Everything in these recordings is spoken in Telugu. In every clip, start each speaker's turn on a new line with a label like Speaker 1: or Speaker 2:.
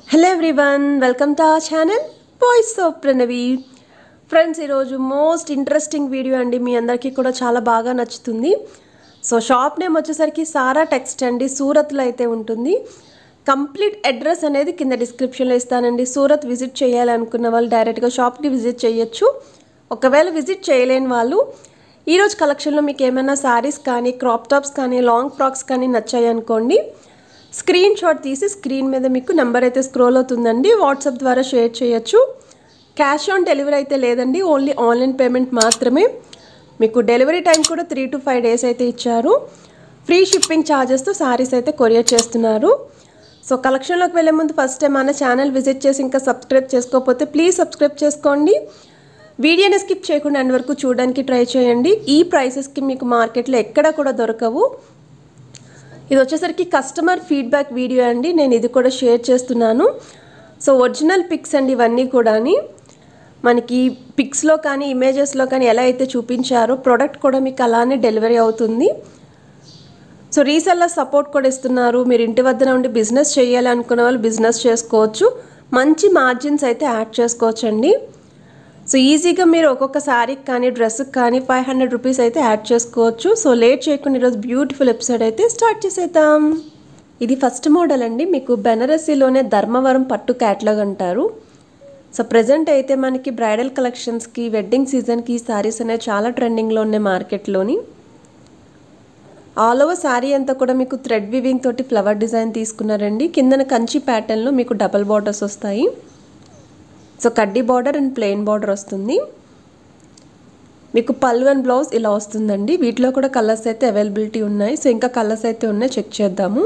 Speaker 1: hello everyone welcome to our channel voice of Pranavi friends ఈరోజు మోస్ట్ ఇంట్రెస్టింగ్ వీడియో అండి మీ అందరికీ కూడా చాలా బాగా నచ్చుతుంది సో షాప్ నేమ్ వచ్చేసరికి సారా టెక్స్ట్ అండి సూరత్లో అయితే ఉంటుంది కంప్లీట్ అడ్రస్ అనేది కింద డిస్క్రిప్షన్లో ఇస్తానండి సూరత్ విజిట్ చేయాలనుకున్న వాళ్ళు డైరెక్ట్గా షాప్కి విజిట్ చేయొచ్చు ఒకవేళ విజిట్ చేయలేని వాళ్ళు ఈరోజు కలెక్షన్లో మీకు ఏమైనా శారీస్ కానీ క్రాప్ టాప్స్ కానీ లాంగ్ ఫ్రాక్స్ కానీ నచ్చాయి అనుకోండి స్క్రీన్ షాట్ తీసి స్క్రీన్ మీద మీకు నెంబర్ అయితే స్క్రోల్ అవుతుందండి వాట్సాప్ ద్వారా షేర్ చేయొచ్చు క్యాష్ ఆన్ డెలివరీ అయితే లేదండి ఓన్లీ ఆన్లైన్ పేమెంట్ మాత్రమే మీకు డెలివరీ టైం కూడా త్రీ టు ఫైవ్ డేస్ అయితే ఇచ్చారు ఫ్రీ షిప్పింగ్ ఛార్జెస్తో శారీస్ అయితే కొరియర్ చేస్తున్నారు సో కలెక్షన్లోకి వెళ్ళే ముందు ఫస్ట్ టైం మన ఛానల్ విజిట్ చేసి ఇంకా సబ్స్క్రైబ్ చేసుకోకపోతే ప్లీజ్ సబ్స్క్రైబ్ చేసుకోండి వీడియోని స్కిప్ చేయకుండా ఎండ్ వరకు చూడడానికి ట్రై చేయండి ఈ ప్రైసెస్కి మీకు మార్కెట్లో ఎక్కడ కూడా దొరకవు ఇది వచ్చేసరికి కస్టమర్ ఫీడ్బ్యాక్ వీడియో అండి నేను ఇది కూడా షేర్ చేస్తున్నాను సో ఒరిజినల్ పిక్స్ అండి ఇవన్నీ కూడాని మనకి పిక్స్లో కానీ ఇమేజెస్లో కానీ ఎలా అయితే చూపించారో ప్రోడక్ట్ కూడా మీకు అలానే డెలివరీ అవుతుంది సో రీసెల్లర్ సపోర్ట్ కూడా ఇస్తున్నారు మీరు ఇంటి వద్దన ఉండి బిజినెస్ చేయాలి అనుకున్న వాళ్ళు బిజినెస్ చేసుకోవచ్చు మంచి మార్జిన్స్ అయితే యాడ్ చేసుకోవచ్చు అండి సో ఈజీగా మీరు ఒక్కొక్క శారీకి కానీ డ్రెస్కి కానీ ఫైవ్ హండ్రెడ్ రూపీస్ అయితే యాడ్ చేసుకోవచ్చు సో లేట్ చేయకుండా ఈరోజు బ్యూటిఫుల్ ఎపిసోడ్ అయితే స్టార్ట్ చేసేద్దాం ఇది ఫస్ట్ మోడల్ అండి మీకు బెనరసీలోనే ధర్మవరం పట్టు క్యాట్లాగ్ అంటారు సో ప్రజెంట్ అయితే మనకి బ్రైడల్ కలెక్షన్స్కి వెడ్డింగ్ సీజన్కి ఈ శారీస్ అనేవి చాలా ట్రెండింగ్లో ఉన్నాయి మార్కెట్లోని ఆల్ ఓవర్ శారీ అంతా కూడా మీకు థ్రెడ్ వివింగ్ తోటి ఫ్లవర్ డిజైన్ తీసుకున్నారండి కిందన కంచి ప్యాటర్న్లో మీకు డబల్ బార్డర్స్ వస్తాయి సో కడ్డీ బార్డర్ అండ్ ప్లెయిన్ బార్డర్ వస్తుంది మీకు పల్లు అండ్ బ్లౌజ్ ఇలా వస్తుందండి వీటిలో కూడా కలర్స్ అయితే అవైలబిలిటీ ఉన్నాయి సో ఇంకా కలర్స్ అయితే ఉన్నాయి చెక్ చేద్దాము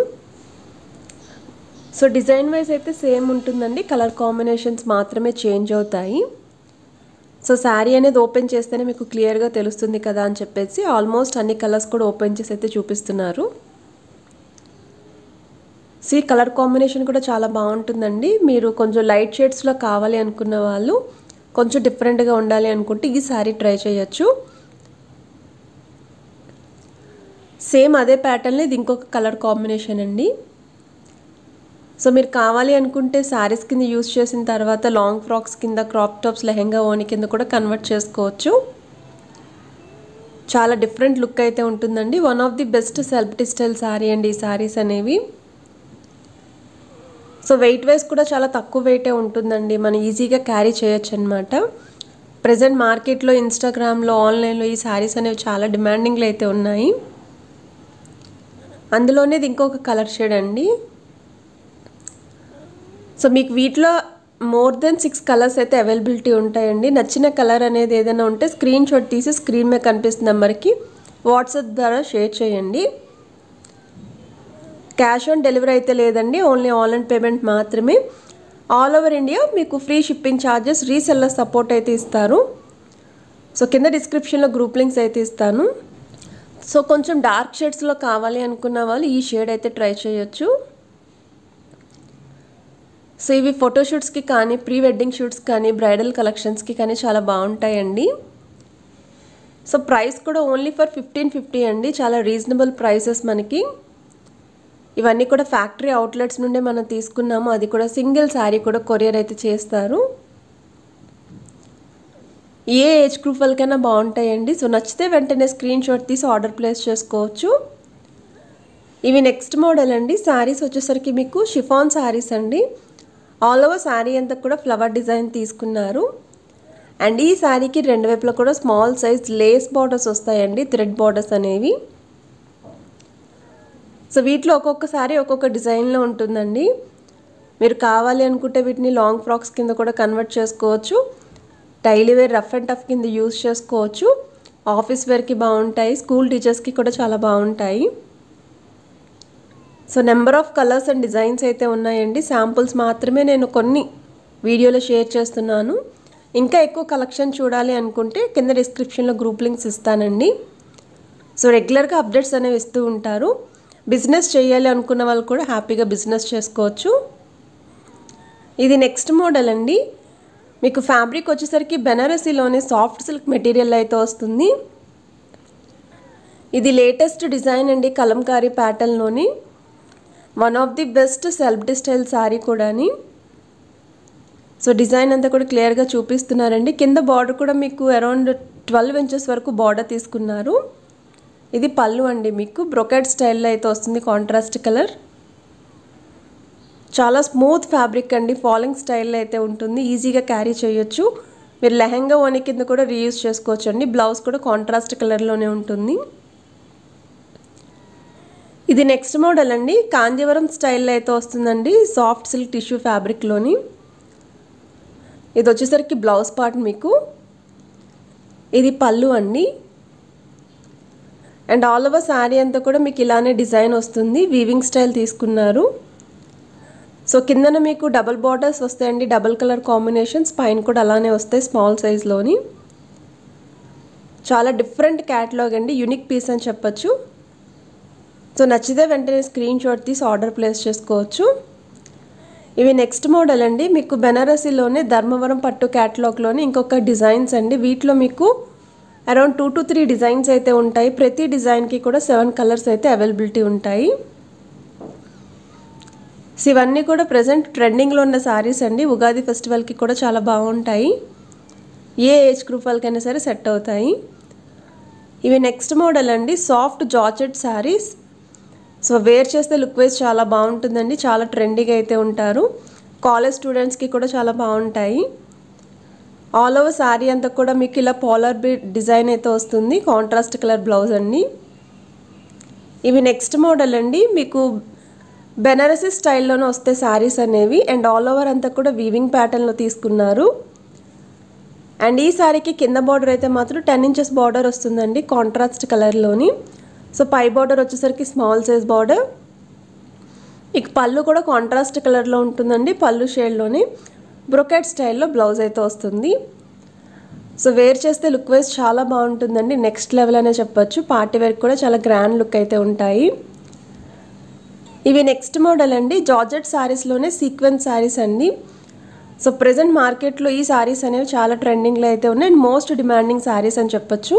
Speaker 1: సో డిజైన్ వైజ్ అయితే సేమ్ ఉంటుందండి కలర్ కాంబినేషన్స్ మాత్రమే చేంజ్ అవుతాయి సో శారీ అనేది ఓపెన్ చేస్తేనే మీకు క్లియర్గా తెలుస్తుంది కదా అని చెప్పేసి ఆల్మోస్ట్ అన్ని కలర్స్ కూడా ఓపెన్ చేసి అయితే చూపిస్తున్నారు సి కలర్ కాంబినేషన్ కూడా చాలా బాగుంటుందండి మీరు కొంచెం లైట్ షేడ్స్లో కావాలి అనుకున్న వాళ్ళు కొంచెం డిఫరెంట్గా ఉండాలి అనుకుంటే ఈ శారీ ట్రై చేయొచ్చు సేమ్ అదే ప్యాటర్న్లో ఇది ఇంకొక కలర్ కాంబినేషన్ అండి సో మీరు కావాలి అనుకుంటే శారీస్ కింద యూస్ చేసిన తర్వాత లాంగ్ ఫ్రాక్స్ కింద క్రాప్ టాప్స్ లెహెంగా ఓని కింద కూడా కన్వర్ట్ చేసుకోవచ్చు చాలా డిఫరెంట్ లుక్ అయితే ఉంటుందండి one of the best self style sari అండి ఈ శారీస్ అనేవి సో వెయిట్ వైజ్ కూడా చాలా తక్కువ వెయిటే ఉంటుందండి మనం ఈజీగా క్యారీ చేయొచ్చు అనమాట ప్రజెంట్ మార్కెట్లో ఇన్స్టాగ్రామ్లో ఆన్లైన్లో ఈ శారీస్ అనేవి చాలా డిమాండింగ్లో అయితే ఉన్నాయి అందులోనే ఇది ఇంకొక కలర్ షేడ్ అండి సో మీకు వీటిలో మోర్ దెన్ సిక్స్ కలర్స్ అయితే అవైలబిలిటీ ఉంటాయండి నచ్చిన కలర్ అనేది ఏదైనా ఉంటే స్క్రీన్ షాట్ తీసి స్క్రీన్ మీద కనిపిస్తున్న నెంబర్కి వాట్సాప్ ద్వారా షేర్ చేయండి క్యాష్ ఆన్ డెలివరీ అయితే లేదండి ఓన్లీ ఆన్లైన్ పేమెంట్ మాత్రమే ఆల్ ఓవర్ ఇండియా మీకు free shipping charges reseller support అయితే ఇస్తారు సో కింద డిస్క్రిప్షన్లో గ్రూప్ లింక్స్ అయితే ఇస్తాను సో కొంచెం డార్క్ షేడ్స్లో కావాలి అనుకున్న వాళ్ళు ఈ షేడ్ అయితే ట్రై చేయొచ్చు సో ఇవి ఫోటోషూట్స్కి కానీ ప్రీ వెడ్డింగ్ షూట్స్ కానీ బ్రైడల్ కలెక్షన్స్కి కానీ చాలా బాగుంటాయండి సో ప్రైస్ కూడా ఓన్లీ ఫర్ ఫిఫ్టీన్ ఫిఫ్టీ అండి చాలా రీజనబుల్ ప్రైసెస్ మనకి ఇవన్నీ కూడా ఫ్యాక్టరీ అవుట్లెట్స్ నుండే మనం తీసుకున్నాము అది కూడా సింగిల్ శారీ కూడా కొరియర్ అయితే చేస్తారు ఏ ఏజ్ గ్రూప్ వాళ్ళకైనా బాగుంటాయండి సో నచ్చితే వెంటనే స్క్రీన్ షాట్ తీసి ఆర్డర్ ప్లేస్ చేసుకోవచ్చు ఇవి నెక్స్ట్ మోడల్ అండి శారీస్ వచ్చేసరికి మీకు షిఫాన్ శారీస్ అండి ఆల్ ఓవర్ శారీ అంతా కూడా ఫ్లవర్ డిజైన్ తీసుకున్నారు అండ్ ఈ శారీకి రెండు వైపులా కూడా స్మాల్ సైజ్ లేస్ బార్డర్స్ వస్తాయండి థ్రెడ్ బార్డర్స్ అనేవి సో వీటిలో ఒక్కొక్క శారీ ఒక్కొక్క డిజైన్లో ఉంటుందండి మీరు కావాలి అనుకుంటే వీటిని లాంగ్ ఫ్రాక్స్ కింద కూడా కన్వర్ట్ చేసుకోవచ్చు daily wear rough and tough కింద యూస్ చేసుకోవచ్చు ఆఫీస్ వేర్కి బాగుంటాయి స్కూల్ టీచర్స్కి కూడా చాలా బాగుంటాయి so number of colours and designs అయితే ఉన్నాయండి శాంపుల్స్ మాత్రమే నేను కొన్ని వీడియోలో షేర్ చేస్తున్నాను ఇంకా ఎక్కువ కలెక్షన్ చూడాలి అనుకుంటే కింద డిస్క్రిప్షన్లో గ్రూప్ లింక్స్ ఇస్తానండి సో రెగ్యులర్గా అప్డేట్స్ అనేవి ఇస్తూ ఉంటారు బిజినెస్ చేయాలి అనుకున్న వాళ్ళు కూడా హ్యాపీగా బిజినెస్ చేసుకోవచ్చు ఇది నెక్స్ట్ మోడల్ అండి మీకు ఫ్యాబ్రిక్ వచ్చేసరికి బెనారసీలోనే సాఫ్ట్ సిల్క్ మెటీరియల్ అయితే వస్తుంది ఇది లేటెస్ట్ డిజైన్ అండి కలంకారీ ప్యాటర్న్లోని one of the best self style sari కూడాని సో డిజైన్ అంతా కూడా క్లియర్గా చూపిస్తున్నారండి కింద బార్డర్ కూడా మీకు అరౌండ్ ట్వెల్వ్ ఇంచెస్ వరకు బార్డర్ తీసుకున్నారు ఇది పళ్ళు అండి మీకు బ్రొకెట్ స్టైల్లో అయితే వస్తుంది కాంట్రాస్ట్ కలర్ చాలా స్మూత్ ఫ్యాబ్రిక్ అండి ఫాలింగ్ స్టైల్లో అయితే ఉంటుంది ఈజీగా క్యారీ చేయొచ్చు మీరు లెహంగా వని కింద కూడా రీయూజ్ చేసుకోవచ్చు అండి బ్లౌజ్ కూడా కాంట్రాస్ట్ కలర్లోనే ఉంటుంది ఇది నెక్స్ట్ మోడల్ అండి కాంజీవరం స్టైల్లో అయితే వస్తుందండి సాఫ్ట్ సిల్క్ టిష్యూ ఫ్యాబ్రిక్లోని ఇది వచ్చేసరికి బ్లౌజ్ పార్ట్ మీకు ఇది పళ్ళు అండి అండ్ ఆల్ ఓవర్ శారీ అంతా కూడా మీకు ఇలానే డిజైన్ వస్తుంది వీవింగ్ స్టైల్ తీసుకున్నారు సో కిందన మీకు డబల్ బార్డర్స్ వస్తాయండి డబల్ కలర్ కాంబినేషన్స్ పైన కూడా అలానే వస్తాయి స్మాల్ సైజ్లోని చాలా డిఫరెంట్ క్యాటలాగ్ అండి యూనిక్ పీస్ అని చెప్పచ్చు సో నచ్చితే వెంటనే స్క్రీన్ షాట్ తీసి ఆర్డర్ ప్లేస్ చేసుకోవచ్చు ఇవి నెక్స్ట్ మోడల్ అండి మీకు బెనారసీలోనే ధర్మవరం పట్టు క్యాటలాగ్లోనే ఇంకొక డిజైన్స్ అండి వీటిలో మీకు around two to three designs అయితే ఉంటాయి ప్రతి డిజైన్కి కూడా సెవెన్ కలర్స్ అయితే అవైలబిలిటీ ఉంటాయి సో ఇవన్నీ కూడా ప్రజెంట్ ట్రెండింగ్లో ఉన్న శారీస్ అండి ఉగాది ఫెస్టివల్కి కూడా చాలా బాగుంటాయి ఏ ఏజ్ గ్రూప్ వాళ్ళకైనా సరే సెట్ అవుతాయి ఇవి నెక్స్ట్ మోడల్ అండి soft georgette saris so wear చేస్తే లుక్ వైజ్ చాలా బాగుంటుందండి చాలా ట్రెండీగా అయితే ఉంటారు కాలేజ్ స్టూడెంట్స్కి కూడా చాలా బాగుంటాయి ఆల్ ఓవర్ శారీ అంతా కూడా మీకు ఇలా పాలర్ బి డిజైన్ అయితే వస్తుంది కాంట్రాస్ట్ కలర్ బ్లౌజ్ అండి ఇవి నెక్స్ట్ మోడల్ అండి మీకు బెనారసీ స్టైల్లోనే వస్తాయి శారీస్ అనేవి అండ్ ఆల్ ఓవర్ అంతా కూడా వీవింగ్ ప్యాటర్న్లో తీసుకున్నారు అండ్ ఈ శారీకి కింద బార్డర్ అయితే మాత్రం టెన్ ఇంచెస్ బార్డర్ వస్తుందండి కాంట్రాస్ట్ కలర్లోని సో పై బార్డర్ వచ్చేసరికి స్మాల్ సైజ్ బార్డర్ ఇక పళ్ళు కూడా కాంట్రాస్ట్ కలర్లో ఉంటుందండి పళ్ళు షేడ్లోనే బ్రొకెట్ స్టైల్లో బ్లౌజ్ అయితే వస్తుంది సో వేర్ చేస్తే లుక్ వైజ్ చాలా బాగుంటుందండి నెక్స్ట్ లెవెల్ అనే చెప్పొచ్చు పార్టీ వేర్ కూడా చాలా గ్రాండ్ లుక్ అయితే ఉంటాయి ఇవి నెక్స్ట్ మోడల్ అండి జార్జెట్ శారీస్లోనే సీక్వెన్స్ శారీస్ అండి సో ప్రజెంట్ మార్కెట్లో ఈ శారీస్ అనేవి చాలా ట్రెండింగ్లో అయితే ఉన్నాయి అండ్ మోస్ట్ డిమాండింగ్ శారీస్ అని చెప్పొచ్చు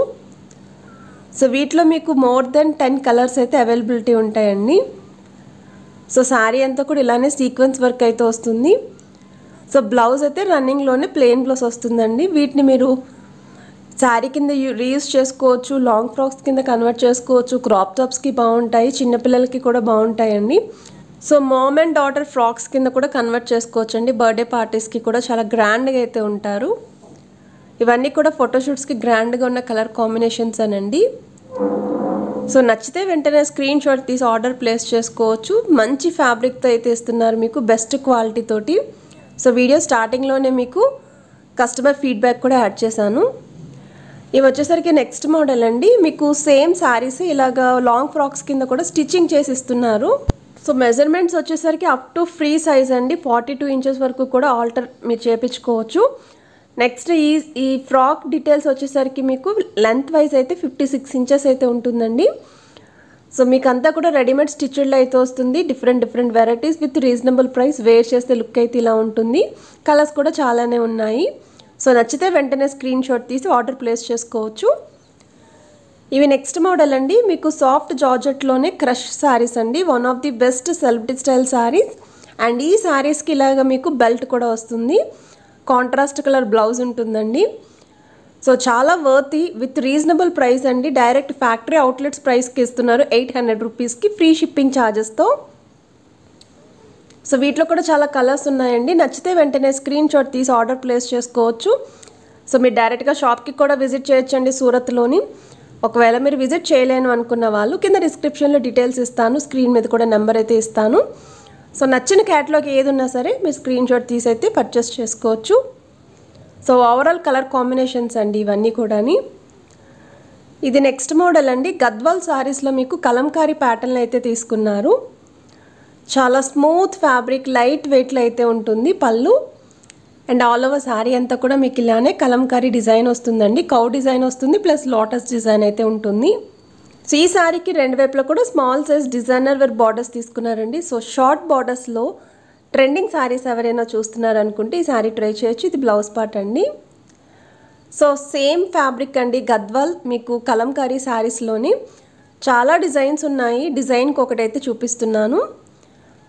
Speaker 1: సో వీటిలో మీకు మోర్ దెన్ టెన్ కలర్స్ అయితే అవైలబిలిటీ ఉంటాయండి సో శారీ అంతా కూడా ఇలానే సీక్వెన్స్ వర్క్ అయితే వస్తుంది సో బ్లౌజ్ అయితే రన్నింగ్లోనే ప్లెయిన్ బ్లౌజ్ వస్తుందండి వీటిని మీరు శారీ కింద రీయూస్ చేసుకోవచ్చు లాంగ్ ఫ్రాక్స్ కింద కన్వర్ట్ చేసుకోవచ్చు క్రాప్ టాప్స్కి బాగుంటాయి చిన్నపిల్లలకి కూడా బాగుంటాయండి so mom and daughter frocks కింద కూడా కన్వర్ట్ చేసుకోవచ్చు అండి బర్త్డే పార్టీస్కి కూడా చాలా గ్రాండ్గా అయితే ఉంటారు ఇవన్నీ కూడా ఫోటోషూట్స్కి గ్రాండ్గా ఉన్న కలర్ కాంబినేషన్స్ అనండి సో నచ్చితే వెంటనే స్క్రీన్ షాట్ తీసి ఆర్డర్ ప్లేస్ చేసుకోవచ్చు మంచి ఫ్యాబ్రిక్తో అయితే ఇస్తున్నారు మీకు బెస్ట్ క్వాలిటీ తోటి సో వీడియో స్టార్టింగ్లోనే మీకు కస్టమర్ ఫీడ్బ్యాక్ కూడా యాడ్ చేశాను ఇవి వచ్చేసరికి నెక్స్ట్ మోడల్ అండి మీకు సేమ్ శారీస్ ఇలాగ లాంగ్ ఫ్రాక్స్ కింద కూడా స్టిచ్చింగ్ చేసి ఇస్తున్నారు సో మెజర్మెంట్స్ వచ్చేసరికి అప్ టు ఫ్రీ సైజ్ అండి ఫార్టీ టూ ఇంచెస్ వరకు కూడా ఆల్టర్ మీరు చేపించుకోవచ్చు నెక్స్ట్ ఈ ఈ ఫ్రాక్ డీటెయిల్స్ వచ్చేసరికి మీకు లెంత్ వైజ్ అయితే ఫిఫ్టీ సిక్స్ ఇంచెస్ అయితే ఉంటుందండి సో మీకు అంతా కూడా రెడీమేడ్ స్టిచ్డ్లో అయితే వస్తుంది different different varieties with reasonable price wear చేస్తే లుక్ అయితే ఇలా ఉంటుంది కలర్స్ కూడా చాలానే ఉన్నాయి సో నచ్చితే వెంటనే స్క్రీన్ షాట్ తీసి ఆర్డర్ ప్లేస్ చేసుకోవచ్చు ఇవి నెక్స్ట్ మోడల్ అండి మీకు సాఫ్ట్ జార్జెట్లోనే క్రష్ శారీస్ అండి one of the best celebrity style saris and ఈ శారీస్కి ఇలాగ మీకు బెల్ట్ కూడా వస్తుంది కాంట్రాస్ట్ కలర్ బ్లౌజ్ ఉంటుందండి సో చాలా వర్తి విత్ రీజనబుల్ ప్రైస్ అండి డైరెక్ట్ ఫ్యాక్టరీ అవుట్లెట్స్ ప్రైస్కి ఇస్తున్నారు ఎయిట్ హండ్రెడ్ రూపీస్కి ఫ్రీ షిప్పింగ్ ఛార్జెస్తో సో వీటిలో కూడా చాలా కలర్స్ ఉన్నాయండి నచ్చితే వెంటనే స్క్రీన్ షాట్ తీసి ఆర్డర్ ప్లేస్ చేసుకోవచ్చు సో మీరు డైరెక్ట్గా షాప్కి కూడా విజిట్ చేయొచ్చండి సూరత్లోని ఒకవేళ మీరు విజిట్ చేయలేను అనుకున్న వాళ్ళు కింద డిస్క్రిప్షన్లో డీటెయిల్స్ ఇస్తాను స్క్రీన్ మీద కూడా నెంబర్ అయితే ఇస్తాను సో నచ్చిన క్యాట్లాగ్ ఏది ఉన్నా సరే మీరు స్క్రీన్ షాట్ తీసి అయితే పర్చేస్ చేసుకోవచ్చు సో ఓవరాల్ కలర్ కాంబినేషన్స్ అండి ఇవన్నీ కూడాని ఇది నెక్స్ట్ మోడల్ అండి గద్వాల్ శారీస్లో మీకు కలంకారీ ప్యాటర్న్ అయితే తీసుకున్నారు చాలా స్మూత్ ఫ్యాబ్రిక్ లైట్ వెయిట్లో అయితే ఉంటుంది పళ్ళు అండ్ ఆల్ ఓవర్ శారీ అంతా కూడా మీకు ఇలానే కలంకారీ డిజైన్ వస్తుందండి కౌ డిజైన్ వస్తుంది ప్లస్ లోటస్ డిజైన్ అయితే ఉంటుంది సో ఈ శారీకి రెండు వైపులా కూడా small size designer wear borders తీసుకున్నారండి సో షార్ట్ బార్డర్స్లో ట్రెండింగ్ శారీస్ ఎవరైనా చూస్తున్నారు అనుకుంటే ఈ శారీ ట్రై చేయొచ్చు ఇది బ్లౌజ్ పార్ట్ అండి సో సేమ్ ఫ్యాబ్రిక్ అండి గద్వాల్ మీకు కలంకారీ శారీస్లోని చాలా డిజైన్స్ ఉన్నాయి డిజైన్కి ఒకటైతే చూపిస్తున్నాను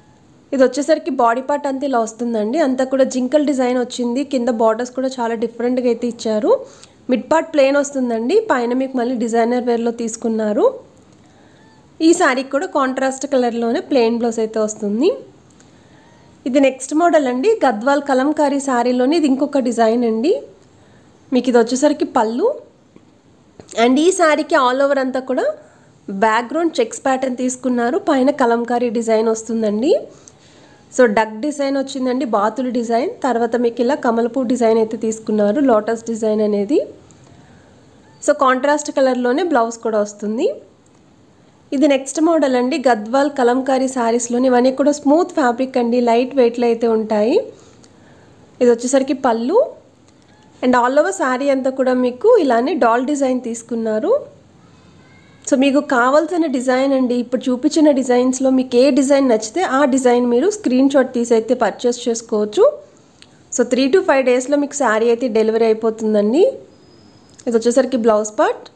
Speaker 1: ఇది వచ్చేసరికి బాడీ పార్ట్ అంతా ఇలా వస్తుందండి అంతా కూడా జింకల్ డిజైన్ వచ్చింది కింద బార్డర్స్ కూడా చాలా డిఫరెంట్గా అయితే ఇచ్చారు మిడ్ పార్ట్ ప్లెయిన్ వస్తుందండి పైన మీకు మళ్ళీ డిజైనర్ వేర్లో తీసుకున్నారు ఈ శారీకి కూడా కాంట్రాస్ట్ కలర్లోనే ప్లెయిన్ బ్లౌజ్ అయితే వస్తుంది ఇది నెక్స్ట్ మోడల్ అండి గద్వాల్ కలంకారీ శారీలోని ఇది ఇంకొక డిజైన్ అండి మీకు ఇది వచ్చేసరికి పళ్ళు అండ్ ఈ శారీకి ఆల్ ఓవర్ అంతా కూడా బ్యాక్గ్రౌండ్ చెక్స్ ప్యాటర్న్ తీసుకున్నారు పైన కలంకారీ డిజైన్ వస్తుందండి సో డక్ డిజైన్ వచ్చిందండి బాతులు డిజైన్ తర్వాత మీకు ఇలా కమలపూ డిజైన్ అయితే తీసుకున్నారు లోటస్ డిజైన్ అనేది సో కాంట్రాస్ట్ కలర్లోనే బ్లౌజ్ కూడా వస్తుంది ఇది నెక్స్ట్ మోడల్ అండి గద్వాల్ కలంకారీ శారీస్లోని ఇవన్నీ కూడా స్మూత్ ఫ్యాబ్రిక్ అండి లైట్ వెయిట్లో అయితే ఉంటాయి ఇది వచ్చేసరికి పళ్ళు అండ్ ఆల్ ఓవర్ శారీ అంతా కూడా మీకు ఇలానే డాల్ డిజైన్ తీసుకున్నారు సో మీకు కావాల్సిన డిజైన్ అండి ఇప్పుడు చూపించిన డిజైన్స్లో మీకు ఏ డిజైన్ నచ్చితే ఆ డిజైన్ మీరు స్క్రీన్ షాట్ తీసి అయితే పర్చేస్ చేసుకోవచ్చు సో త్రీ టు ఫైవ్ డేస్లో మీకు శారీ అయితే డెలివరీ అయిపోతుందండి ఇది వచ్చేసరికి బ్లౌజ్ పార్ట్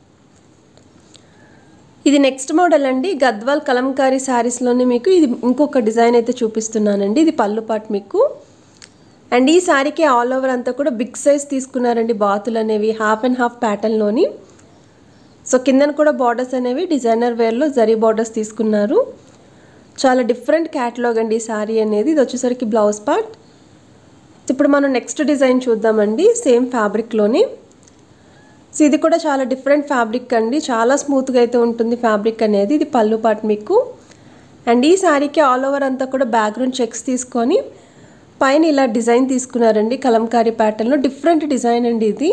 Speaker 1: ఇది నెక్స్ట్ మోడల్ అండి గద్వాల్ కలంకారీ శారీస్లోనే మీకు ఇది ఇంకొక డిజైన్ అయితే చూపిస్తున్నానండి ఇది పళ్ళు పాట్ మీకు అండ్ ఈ శారీకి ఆల్ ఓవర్ అంతా కూడా బిగ్ సైజ్ తీసుకున్నారండి బాతులు అనేవి హాఫ్ అండ్ హాఫ్ ప్యాటర్న్లోని సో కిందన కూడా బార్డర్స్ అనేవి డిజైనర్ వేర్లో జరీ బార్డర్స్ తీసుకున్నారు చాలా డిఫరెంట్ క్యాటలాగ్ అండి ఈ శారీ అనేది ఇది వచ్చేసరికి బ్లౌజ్ పార్ట్ ఇప్పుడు మనం నెక్స్ట్ డిజైన్ చూద్దామండి సేమ్ ఫ్యాబ్రిక్లోని సో ఇది కూడా చాలా డిఫరెంట్ ఫ్యాబ్రిక్ అండి చాలా స్మూత్గా అయితే ఉంటుంది ఫ్యాబ్రిక్ అనేది ఇది పళ్ళు పాట్ మీకు అండ్ ఈ శారీకి ఆల్ ఓవర్ అంతా కూడా బ్యాక్గ్రౌండ్ చెక్స్ తీసుకొని పైన ఇలా డిజైన్ తీసుకున్నారండి కలంకారీ ప్యాటర్న్లో డిఫరెంట్ డిజైన్ అండి ఇది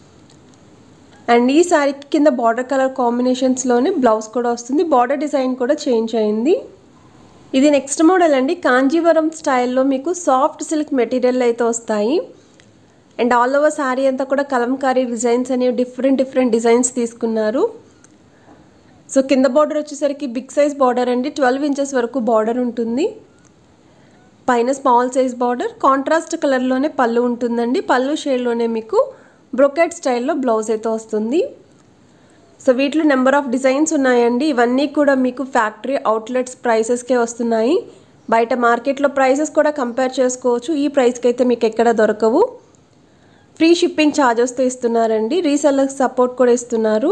Speaker 1: అండ్ ఈ శారీకి కింద బార్డర్ కలర్ కాంబినేషన్స్లోనే బ్లౌజ్ కూడా వస్తుంది బార్డర్ డిజైన్ కూడా చేంజ్ అయింది ఇది నెక్స్ట్ మోడల్ అండి కాంజీవరం స్టైల్లో మీకు సాఫ్ట్ సిల్క్ మెటీరియల్ అయితే వస్తాయి అండ్ ఆల్ ఓవర్ శారీ అంతా కూడా కలంకారీ డిజైన్స్ అనేవి డిఫరెంట్ డిఫరెంట్ డిజైన్స్ తీసుకున్నారు సో కింద బార్డర్ వచ్చేసరికి బిగ్ సైజ్ బార్డర్ అండి ట్వెల్వ్ ఇంచెస్ వరకు బార్డర్ ఉంటుంది పైన స్మాల్ సైజ్ బార్డర్ కాంట్రాస్ట్ కలర్లోనే పళ్ళు ఉంటుందండి పళ్ళు షేడ్లోనే మీకు బ్రొకెట్ స్టైల్లో బ్లౌజ్ అయితే వస్తుంది సో వీటిలో నెంబర్ ఆఫ్ డిజైన్స్ ఉన్నాయండి ఇవన్నీ కూడా మీకు ఫ్యాక్టరీ అవుట్లెట్స్ ప్రైసెస్కే వస్తున్నాయి బయట మార్కెట్లో ప్రైసెస్ కూడా కంపేర్ చేసుకోవచ్చు ఈ ప్రైస్కి అయితే మీకు ఎక్కడ దొరకవు ఫ్రీ షిప్పింగ్ ఛార్జెస్తో ఇస్తున్నారండి రీసెల్లర్ సపోర్ట్ కూడా ఇస్తున్నారు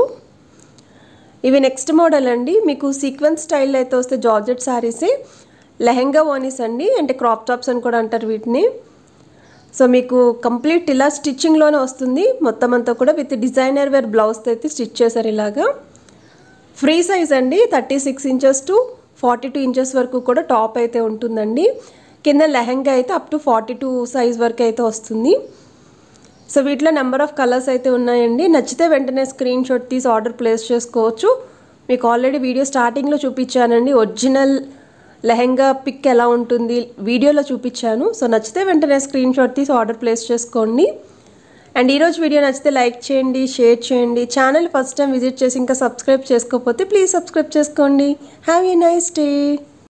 Speaker 1: ఇవి నెక్స్ట్ మోడల్ అండి మీకు సీక్వెన్స్ స్టైల్లో అయితే వస్తే జార్జెట్ శారీసే లెహెంగా ఓనీస్ అండి అంటే క్రాప్ టాప్స్ అని కూడా అంటారు వీటిని సో మీకు కంప్లీట్ ఇలా స్టిచ్చింగ్లోనే వస్తుంది మొత్తం అంతా కూడా విత్ డిజైనర్ వేర్ బ్లౌజ్తో అయితే స్టిచ్ చేశారు ఇలాగా ఫ్రీ సైజ్ అండి thirty six inches to forty two inches వరకు కూడా టాప్ అయితే ఉంటుందండి కింద లెహంగా అయితే up to forty two size వరకు అయితే వస్తుంది సో వీటిలో నెంబర్ ఆఫ్ కలర్స్ అయితే ఉన్నాయండి నచ్చితే వెంటనే స్క్రీన్ షాట్ తీసి ఆర్డర్ ప్లేస్ చేసుకోవచ్చు మీకు ఆల్రెడీ వీడియో స్టార్టింగ్లో చూపించానండి ఒరిజినల్ లెహెంగా పిక్ ఎలా ఉంటుంది వీడియోలో చూపించాను సో నచ్చితే వెంటనే స్క్రీన్ షాట్ తీసి ఆర్డర్ ప్లేస్ చేసుకోండి అండ్ ఈరోజు వీడియో నచ్చితే లైక్ చేయండి షేర్ చేయండి ఛానల్ ఫస్ట్ టైం విజిట్ చేసి ఇంకా సబ్స్క్రైబ్ చేసుకోకపోతే ప్లీజ్ సబ్స్క్రైబ్ చేసుకోండి హ్యావ్ ఏ నైస్ డే